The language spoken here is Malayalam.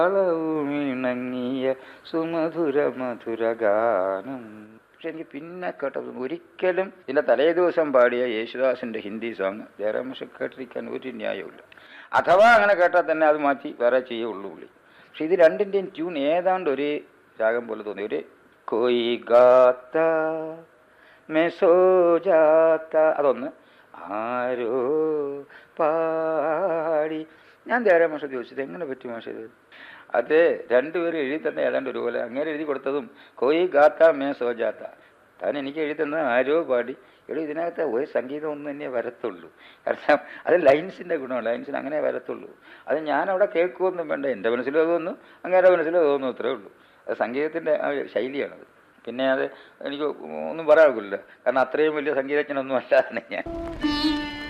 ഇണങ്ങിയ സുമധുര മധുര ഗാനം പക്ഷെ എനിക്ക് പിന്നെ കേട്ടത് ഒരിക്കലും ഇതിൻ്റെ തലേ ദിവസം പാടിയ യേശുദാസിൻ്റെ ഹിന്ദി സോങ് ജയറാമേഷ് കേട്ടിരിക്കാൻ ഒരു ന്യായവുമില്ല അഥവാ അങ്ങനെ കേട്ടാൽ തന്നെ അത് മാറ്റി വേറെ ചെയ്യുള്ളൂ പുള്ളി പക്ഷെ ഇത് രണ്ടിൻ്റെയും ട്യൂൺ ഏതാണ്ട് ഒരേ രാഗം പോലെ തോന്നി ഒരു കൊയ് ഗാത്ത മെസോ ജാത്ത അതൊന്ന് ആരോ പാടി ഞാൻ ദേരാ മാഷ ചോദിച്ചത് എങ്ങനെ പറ്റി മാഷ ഇത് അത് രണ്ടുപേരും എഴുതി തന്നെ ഏതാണ്ട് ഒരുപോലെ അങ്ങനെ എഴുതി കൊടുത്തതും കോയി ഗാത്ത മേ സോജാത്ത താൻ എനിക്ക് എഴുതി തന്നത് ആരോ പാടി എടോ ഇതിനകത്ത് ഒരു സംഗീതം ഒന്നും തന്നെ വരത്തുള്ളൂ കാരണം അത് ലൈൻസിൻ്റെ ഗുണമാണ് ലൈൻസിന് അങ്ങനെ വരത്തുള്ളൂ അത് ഞാൻ അവിടെ കേൾക്കുമൊന്നും വേണ്ട എൻ്റെ മനസ്സിലും അത് തോന്നുന്നു അങ്ങേരെ മനസ്സിലും അത് തോന്നുന്നു അത്രേ ഉള്ളൂ അത് സംഗീതത്തിൻ്റെ ആ ഒരു ശൈലിയാണത് പിന്നെ അത് എനിക്ക് ഒന്നും പറയാൻ ഒക്കില്ല കാരണം അത്രയും വലിയ സംഗീതജ്ഞനൊന്നും അല്ലാതെ ഞാൻ